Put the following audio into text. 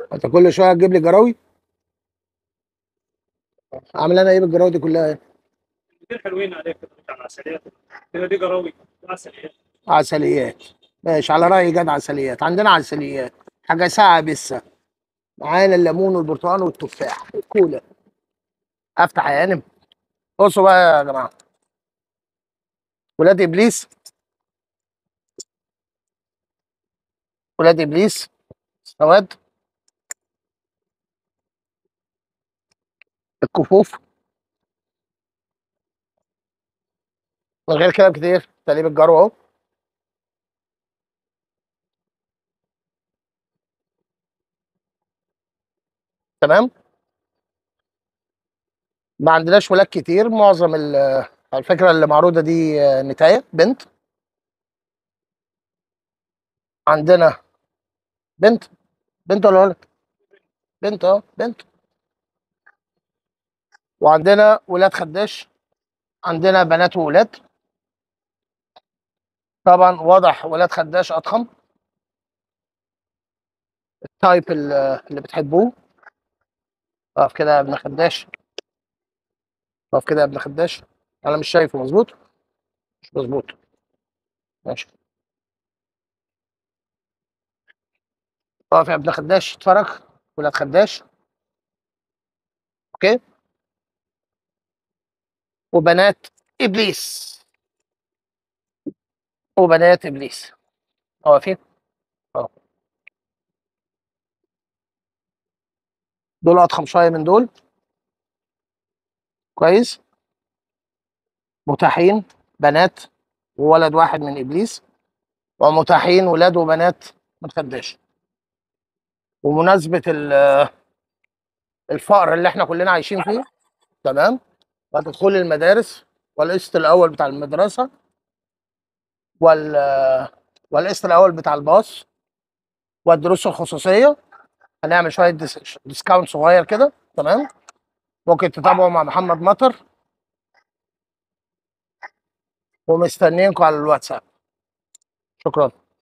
انت كل شويه تجيب لي جراوي عامل انا ايه بالجراوي دي كلها كتير حلوين عليك بتاع العسليات كده دي قراوي وعسليات عسليات ماشي على راي جد عسليات عندنا عسليات حاجه ساعه بسه معانا الليمون والبرتقال والتفاح الكولا افتح يا هانم بصوا بقى يا جماعه ولاد ابليس ولاد ابليس سواد الكفوف من غير كلام كتير تقليب الجرو اهو تمام ما عندناش ولاد كتير معظم ال- الفكره اللي معروضه دي آه، نتايه بنت عندنا بنت بنت ولا ولد بنت اه بنت وعندنا ولاد خداش عندنا بنات وولاد طبعا واضح ولاد خداش اضخم التايب ال- اللي بتحبوه اقف كده يا ابن خداش اقف كده يا ابن خداش انا مش شايفه مظبوط مش مظبوط ماشي اقف يا ابن خداش اتفرج ولاد خداش اوكي وبنات ابليس وبنات ابليس واقفين اه دول اضخم شويه من دول كويس متاحين بنات وولد واحد من ابليس ومتاحين ولاد وبنات من خداش ومناسبه ال- الفقر اللي احنا كلنا عايشين فيه تمام ودخول المدارس والقسط الاول بتاع المدرسه وال والقسط الاول بتاع الباص والدروس الخصوصيه هنعمل شويه ديس- ديسكاونت صغير كده تمام ممكن تتابعوا مع محمد مطر ومستنيينكم على الواتساب شكرا